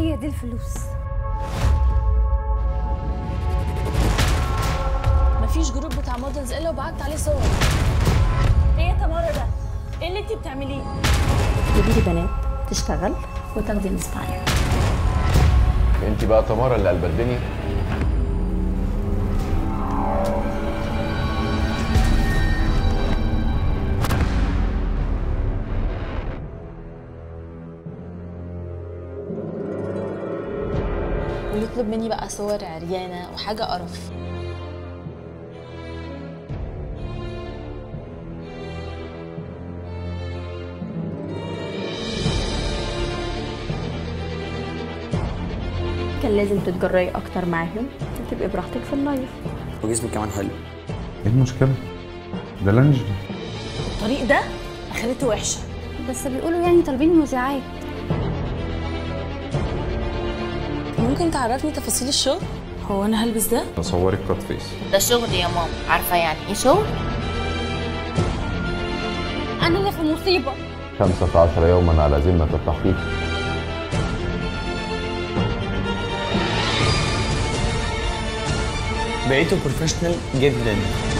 هي دي الفلوس مفيش جروب بتاع مودلز الا وبعت عليه صور ايه يا تمارا ده ايه اللي انت بتعمليه تجيبي لي بنات تشتغل وتاخدي انسباير انت بقى تمارا اللي قلب الدنيا ويطلب مني بقى صور عريانه وحاجه قرف كان لازم تتجرأي اكتر معاهم وتبقي براحتك في اللايف وجسمك كمان حلو ايه المشكلة؟ ده لانج الطريق ده اخرته وحشه بس بيقولوا يعني طالبين مذيعات ممكن تعرفني تفاصيل الشغل هو انا هلبس ده تصوري كات فيس ده شغل يا ماما عارفه يعني ايه شغل انا اللي في مصيبه 15 يوما على ذمة التحقيق بقيتوا بروفيشنال جدا